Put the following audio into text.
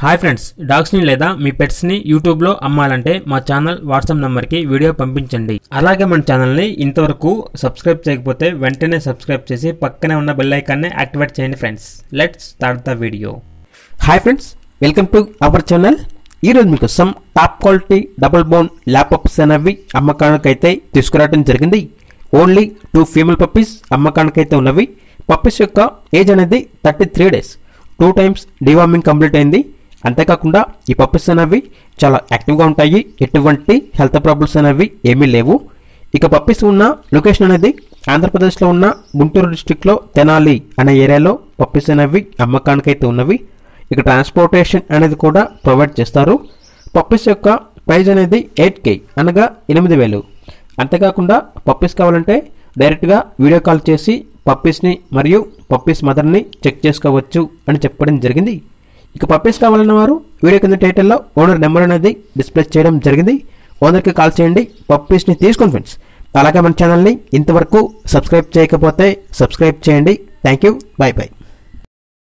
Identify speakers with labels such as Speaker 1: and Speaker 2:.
Speaker 1: hi friends డాగ్స్ని లేదా మీ పెట్స్ని యూట్యూబ్లో అమ్మాలంటే మా ఛానల్ వాట్సాప్ నెంబర్కి వీడియో పంపించండి అలాగే మన ఛానల్ని ఇంతవరకు సబ్స్క్రైబ్ చేయకపోతే వెంటనే సబ్స్క్రైబ్ చేసి పక్కనే ఉన్న బెల్ ఐకాన్ని యాక్టివేట్ చేయండి friends let's start the video
Speaker 2: hi friends welcome to our channel ఈరోజు మీకోసం top quality double bone laptops అనేవి అమ్మకానికైతే తీసుకురావడం జరిగింది ఓన్లీ టూ ఫీమేల్ పప్పీస్ అమ్మకానికైతే ఉన్నవి పప్పీస్ యొక్క ఏజ్ అనేది thirty three days two times deworming complete అయింది అంతేకాకుండా ఈ పప్పీస్ అనేవి చాలా యాక్టివ్గా ఉంటాయి ఎటువంటి హెల్త్ ప్రాబ్లమ్స్ అనేవి ఏమీ లేవు ఇక పప్పీస్ ఉన్న లొకేషన్ అనేది ఆంధ్రప్రదేశ్లో ఉన్న గుంటూరు డిస్టిక్లో తెనాలి అనే ఏరియాలో పప్పీస్ అనేవి అమ్మకానికైతే ఉన్నవి ఇక ట్రాన్స్పోర్టేషన్ అనేది కూడా ప్రొవైడ్ చేస్తారు పప్పీస్ యొక్క ప్రైస్ అనేది ఎయిట్ కే అనగా ఎనిమిది వేలు అంతేకాకుండా పప్పీస్ కావాలంటే డైరెక్ట్గా వీడియో కాల్ చేసి పప్పీస్ని మరియు పప్పీస్ మదర్ని చెక్ చేసుకోవచ్చు అని చెప్పడం జరిగింది ఇక పప్పీస్ కావాలన్న వారు వీడియో కింద టైటిల్లో ఓనర్ నెంబర్ అనేది డిస్ప్లే చేయడం జరిగింది ఓనర్కి కాల్ చేయండి పప్పీస్ని తీసుకోండి ఫ్రెండ్స్ అలాగే మన ఛానల్ని ఇంతవరకు సబ్స్క్రైబ్ చేయకపోతే సబ్స్క్రైబ్ చేయండి థ్యాంక్ యూ బాయ్ బాయ్